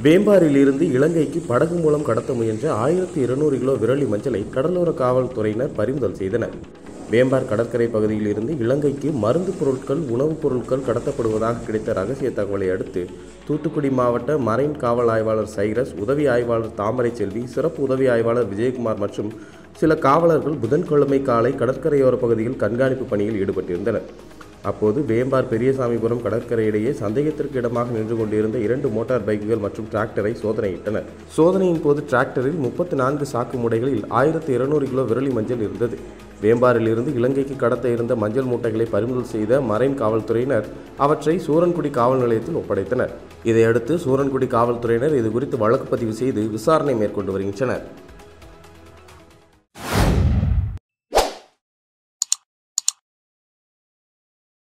வேம்பாரில் இருந்து இலங்கைக்கு படகு மூலம் கடத்த முயன்ற ஆயிரத்தி இருநூறு கிலோ விரலி மஞ்சளை கடலோர காவல்துறையினர் பறிமுதல் செய்தனர் வேம்பார் கடற்கரை பகுதியில் இருந்து இலங்கைக்கு மருந்து பொருட்கள் உணவுப் பொருட்கள் கடத்தப்படுவதாக கிடைத்த ரகசிய தகவலை அடுத்து தூத்துக்குடி மாவட்ட மரைன் காவல் ஆய்வாளர் சைரஸ் உதவி ஆய்வாளர் தாமரை செல்வி சிறப்பு உதவி ஆய்வாளர் விஜயகுமார் மற்றும் சில காவலர்கள் புதன்கிழமை காலை கடற்கரையோர பகுதியில் கண்காணிப்பு பணியில் ஈடுபட்டிருந்தனர் அப்போது வேம்பார் பெரியசாமிபுரம் கடற்கரையிடையே சந்தேகத்திற்கு இடமாக நின்று கொண்டிருந்த இரண்டு மோட்டார் பைக்குகள் மற்றும் டிராக்டரை சோதனையிட்டனர் சோதனையின் போது டிராக்டரில் முப்பத்தி நான்கு சாக்கு மூடைகளில் ஆயிரத்தி இருநூறு கிலோ விரலி மஞ்சள் இருந்தது வேம்பாரில் இருந்து இலங்கைக்கு கடத்த இருந்த மஞ்சள் மூட்டைகளை பறிமுதல் செய்த மரைன் காவல்துறையினர் அவற்றை சூரன்குடி காவல் நிலையத்தில் ஒப்படைத்தனர் இதையடுத்து சூரன்குடி காவல்துறையினர் இது குறித்து வழக்கு பதிவு செய்து விசாரணை மேற்கொண்டு வருகின்றனர்